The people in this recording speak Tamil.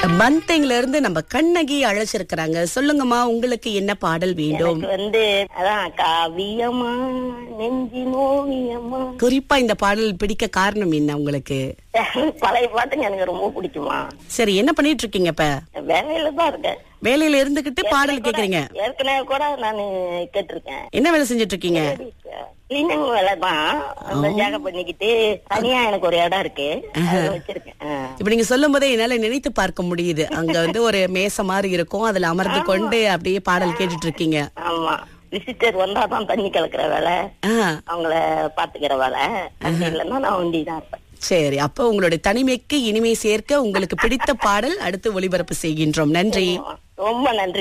மந்தைங்ல இருந்து நம்ம கண்ணகி அழைச்சிருக்கிறாங்க சொல்லுங்கம்மா உங்களுக்கு என்ன பாடல் வேண்டும் எனக்கு வந்து அதான் காவியமா நெஞ்சி நோவியமா குறிப்பா இந்த பாடல் பிடிக்க காரணம் என்ன உங்களுக்கு பழைய பாட்டுங்க எனக்கு ரொம்ப பிடிக்குமா சரி என்ன பண்ணிட்டு இருக்கீங்க இப்ப வேலையில தான் இருக்கேன் வேலையில இருந்துகிட்டு பாடல் கேக்குறீங்க ஏற்கனவே கூட நான் கேட்டிருக்கேன் என்ன வேலை செஞ்சுட்டு இருக்கீங்க கிளீனிங் வேலை தான் அந்த ஜாக பண்ணிக்கிட்டு தனியா எனக்கு ஒரு இடம் இருக்கு அதுல வச்சிருக்கேன் ஆ. இப்ப நீங்க சொல்லும் போதே என்னால நினைத்து பார்க்க முடியுது அங்க வந்து ஒரு மேசை மாதிரி இருக்கும் அதுல அமர்ந்து கொண்டு அப்படியே பாடல் கேட்டுட்டு இருக்கீங்க ஆமா விசிட்டர் வந்தா தான் தண்ணி கலக்குற வேலை ஆ, அவங்கள பாத்துக்கிற வேலை அப்படி இல்லைன்னா நான் வண்டி தான் இருப்பேன் சரி அப்ப உங்களுடைய தனிமைக்கு இனிமை சேர்க்க உங்களுக்கு பிடித்த பாடல் அடுத்து ஒளிபரப்பு செய்கின்றோம் நன்றி ரொம்ப நன்றி